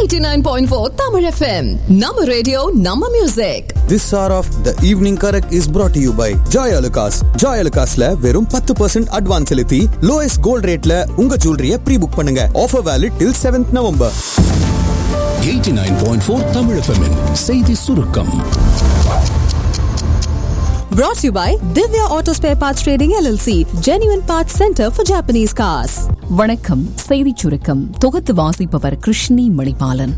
89.4 Tamil FM. Nama radio, Nama music. This hour of the evening correct is brought to you by Joy Alucas. Joy Alucasல வெறும் பத்து percent advance செலுத்தி lowest gold ரேட்ல உங்க ஜுவல்லரிய pre book பண்ணுங்க offer valid till seventh November 89.4 Tamil FM -இன் செய்தி சுருக்கம் Brought to you by Divya Auto Spare Parts Trading LLC, Genuine Parts Center for Japanese Cars. வணக்கம் செய்திச் சுருக்கம் தொகுத்து வாசிப்பவர் கிருஷ்ணி மணிபாலன்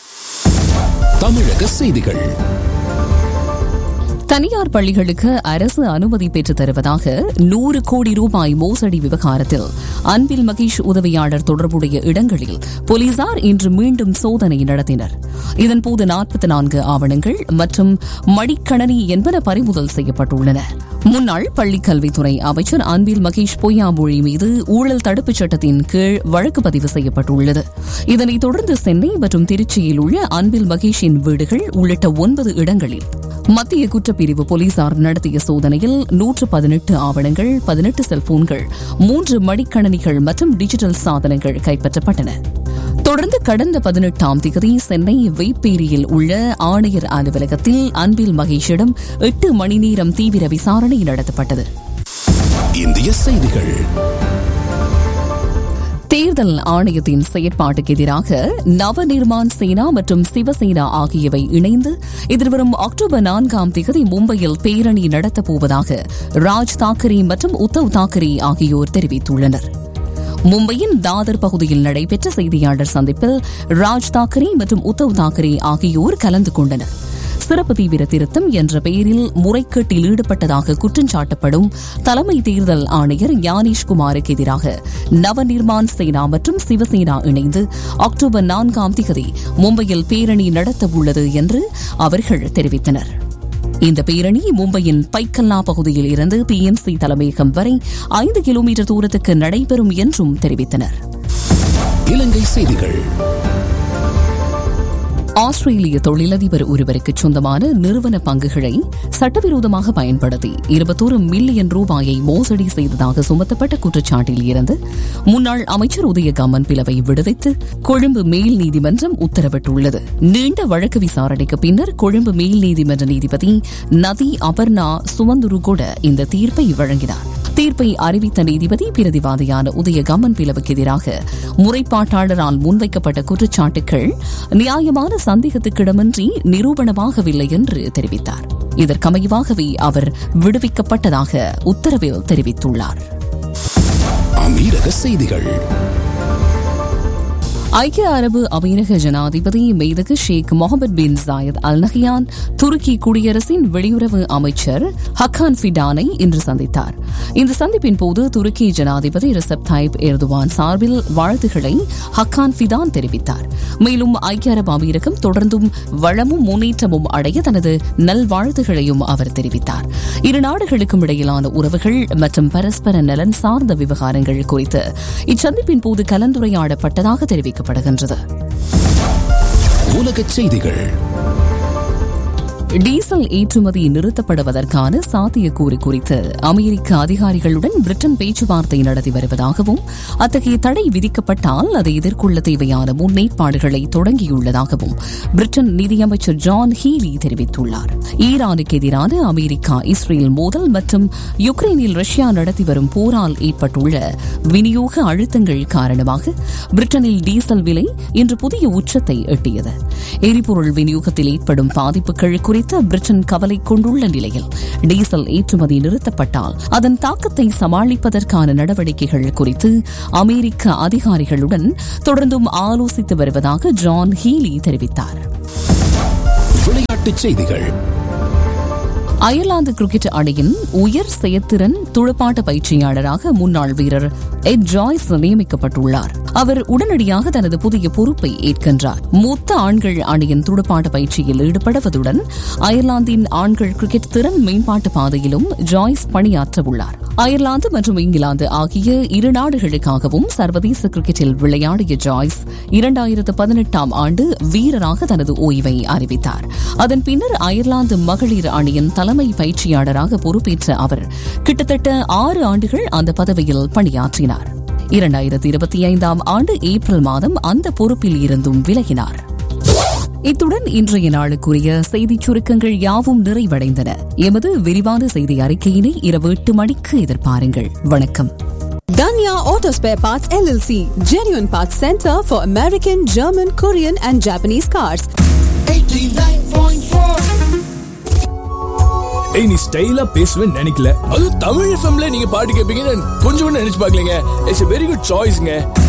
தமிழக செய்திகள் தனியார் பள்ளிகளுக்கு அரசு அனுமதி பெற்றுத் தருவதாக நூறு கோடி ரூபாய் மோசடி விவகாரத்தில் அன்பில் மகேஷ் உதவியாளர் தொடர்புடைய இடங்களில் போலீசார் இன்று மீண்டும் சோதனை நடத்தினர் இதன்போது நாற்பத்தி நான்கு ஆவணங்கள் மற்றும் மடிக்கணனி என்பன பறிமுதல் செய்யப்பட்டுள்ளன முன்னாள் பள்ளிக் கல்வித்துறை அமைச்சர் அன்பில் மகேஷ் பொய்யாமொழி மீது ஊழல் தடுப்புச் சட்டத்தின் கீழ் வழக்கு பதிவு செய்யப்பட்டுள்ளது இதனைத் தொடர்ந்து சென்னை மற்றும் திருச்சியில் உள்ள அன்பில் மகேஷின் வீடுகள் உள்ளிட்ட ஒன்பது இடங்களில் மத்திய குற்றப்பிரிவு போலீசார் நடத்திய சோதனையில் நூற்று பதினெட்டு ஆவணங்கள் பதினெட்டு செல்போன்கள் மூன்று மடிக்கணனிகள் மற்றும் டிஜிட்டல் சாதனங்கள் கைப்பற்றப்பட்டன தொடர்ந்து கடந்த பதினெட்டாம் தேதி சென்னை வெய்ப்பேரியில் உள்ள ஆணையர் அலுவலகத்தில் அன்பில் மகேஷிடம் எட்டு மணி நேரம் தீவிர விசாரணை நடத்தப்பட்டது இந்திய செய்திகள் தேர்தல் ஆணையத்தின் செயற்பாட்டுக்கு எதிராக நவ நிர்மான் சேனா மற்றும் சிவசேனா ஆகியவை இணைந்து எதிர்வரும் அக்டோபர் நான்காம் தேதி மும்பையில் பேரணி நடத்தப் போவதாக ராஜ் தாக்கரே மற்றும் உத்தவ் தாக்கரே ஆகியோர் தெரிவித்துள்ளனர் மும்பையின் தாதர் பகுதியில் நடைபெற்ற செய்தியாளர் சந்திப்பில் ராஜ் தாக்கரே மற்றும் உத்தவ் தாக்கரே ஆகியோர் கலந்து கொண்டனர் சிறப்பு தீவிர திருத்தம் என்ற பெயரில் முறைகேட்டில் ஈடுபட்டதாக குற்றஞ்சாட்டப்படும் தலைமை தேர்தல் ஆணையர் ஞானேஷ்குமாருக்கு எதிராக நவ நிர்மான் சேனா மற்றும் சிவசேனா இணைந்து அக்டோபர் நான்காம் திகதி மும்பையில் பேரணி நடத்தவுள்ளது என்று அவர்கள் தெரிவித்தனர் இந்த பேரணி மும்பையின் பைக்கல்லா பகுதியில் இருந்து பிஎன்சி தலைமையகம் வரை ஐந்து கிலோமீட்டர் தூரத்துக்கு நடைபெறும் என்றும் தெரிவித்தனர் இலங்கை செய்திகள் ஆஸ்திரேலிய தொழிலதிபர் ஒருவருக்கு சொந்தமான நிறுவன பங்குகளை சட்டவிரோதமாக பயன்படுத்தி இருபத்தோரு மில்லியன் ரூபாயை மோசடி செய்ததாக சுமத்தப்பட்ட குற்றச்சாட்டில் இருந்து முன்னாள் அமைச்சர் உதயகம்மன் பிளவை விடுவித்து கொழும்பு மேல் நீதிமன்றம் உத்தரவிட்டுள்ளது நீண்ட வழக்கு விசாரணைக்கு பின்னர் கொழும்பு மேல் நீதிமன்ற நீதிபதி நதி அபர்ணா சுமந்துருகொட இந்த தீர்ப்பை வழங்கினார் தீர்ப்பை அறிவித்த நீதிபதி பிரதிவாதியான உதயகம்மன் பிளவுக்கு எதிராக முறைப்பாட்டாளரால் முன்வைக்கப்பட்ட குற்றச்சாட்டுகள் நியாயமான சந்தேகத்துக்கிடமின்றி நிரூபணமாகவில்லை என்று தெரிவித்தார் இதற்கமைவாகவே அவர் விடுவிக்கப்பட்டதாக உத்தரவில் தெரிவித்துள்ளார் அமீரக செய்திகள் ஐக்கிய அரபு அமீரக ஜனாதிபதி மெய்தகு Sheikh Mohamed bin Zayed Al Nahyan துருக்கி குடியரசின் வெளியுறவு அமைச்சர் ஹக்கான் ஃபிடானை இன்று சந்தித்தார் இந்த சந்திப்பின் போது துருக்கி ஜனாதிபதி ரிசப் தாயிப் எர்துவான் சார்பில் வாழ்த்துக்களை ஹக்கான் ஃபிடான் தெரிவித்தார் மேலும் ஐக்கிய அரபு அமீரகம் தொடர்ந்தும் வளமும் முன்னேற்றமும் அடைய தனது நல்வாழ்த்துகளையும் அவர் தெரிவித்தார் இரு நாடுகளுக்கும் இடையிலான உறவுகள் மற்றும் பரஸ்பர நலன் சார்ந்த விவகாரங்கள் குறித்து இச்சந்திப்பின் போது கலந்துரையாடப்பட்டதாக தெரிவிக்கப்பட்டது தெரிவிக்கப்படுகின்றது உலகச் செய்திகள் டீசல் ஏற்றுமதி நிறுத்தப்படுவதற்கான சாத்தியக்கூறு குறித்து அமெரிக்க அதிகாரிகளுடன் பிரிட்டன் பேச்சுவார்த்தை நடத்தி வருவதாகவும் அத்தகைய தடை விதிக்கப்பட்டால் அதை எதிர்கொள்ள தேவையான முன்னேற்பாடுகளை தொடங்கியுள்ளதாகவும் பிரிட்டன் நிதியமைச்சர் ஜான் ஹீலி தெரிவித்துள்ளார் ஈரானுக்கு எதிரான அமெரிக்கா இஸ்ரேல் மோதல் மற்றும் யுக்ரைனில் ரஷ்யா நடத்தி வரும் போரால் ஏற்பட்டுள்ள விநியோக அழுத்தங்கள் காரணமாக பிரிட்டனில் டீசல் விலை இன்று புதிய உச்சத்தை எட்டியது எரிபொருள் விநியோகத்தில் ஏற்படும் பாதிப்புகள் குறித்து குறித்து பிரிட்டன் கவலை கொண்டுள்ள நிலையில் டீசல் ஏற்றுமதி நிறுத்தப்பட்டால் அதன் தாக்கத்தை சமாளிப்பதற்கான நடவடிக்கைகள் குறித்து அமெரிக்க அதிகாரிகளுடன் தொடர்ந்தும் ஆலோசித்து வருவதாக ஜான் ஹீலி தெரிவித்தார் விளையாட்டுச் செய்திகள் அயர்லாந்து கிரிக்கெட் அணியின் உயர் செயற்திறன் துடுப்பாட்ட பயிற்சியாளராக முன்னாள் வீரர் எட் ஜாய்ஸ் நியமிக்கப்பட்டுள்ளார் அவர் உடனடியாக தனது புதிய பொறுப்பை ஏற்கின்றார் மூத்த ஆண்கள் அணியின் துடுப்பாட்ட பயிற்சியில் ஈடுபடுவதுடன் அயர்லாந்தின் ஆண்கள் கிரிக்கெட் திறன் மேம்பாட்டு பாதையிலும் ஜாய்ஸ் பணியாற்ற உள்ளார் அயர்லாந்து மற்றும் இங்கிலாந்து ஆகிய இரு நாடுகளுக்காகவும் சர்வதேச கிரிக்கெட்டில் விளையாடிய ஜாய்ஸ் இரண்டாயிரத்து பதினெட்டாம் ஆண்டு வீரராக தனது ஓய்வை அறிவித்தார் அதன் பின்னர் அயர்லாந்து மகளிர் அணியின் தலைமை பயிற்சியாளராக பொறுப்பேற்ற அவர் கிட்டத்தட்ட ஆறு ஆண்டுகள் அந்த பதவியில் பணியாற்றினார் இரண்டாயிரத்தி இருபத்தி ஐந்தாம் ஆண்டு ஏப்ரல் மாதம் அந்த பொறுப்பில் இருந்தும் விலகினார் இத்துடன் இன்றைய நாளுக்குரிய செய்திச் சுருக்கங்கள் யாவும் நிறைவடைந்தன எமது விரிவான செய்தி அறிக்கையினை இரவு எட்டு மணிக்கு எதிர்பாருங்கள் வணக்கம் Danya Auto Spare Parts LLC, genuine parts center for American, German, Korean, and Japanese cars. ஏய் நீ ஸ்டைலா பேசுவேன்னு நினைக்கல அது தமிழ் எஃப்எம்ல நீங்க பாட்டு கேட்பீங்கன்னு கொஞ்சம் கூட நினைச்சு பார்க்கலங்க இட்ஸ் வெரி குட் சாய்ஸ்ங்க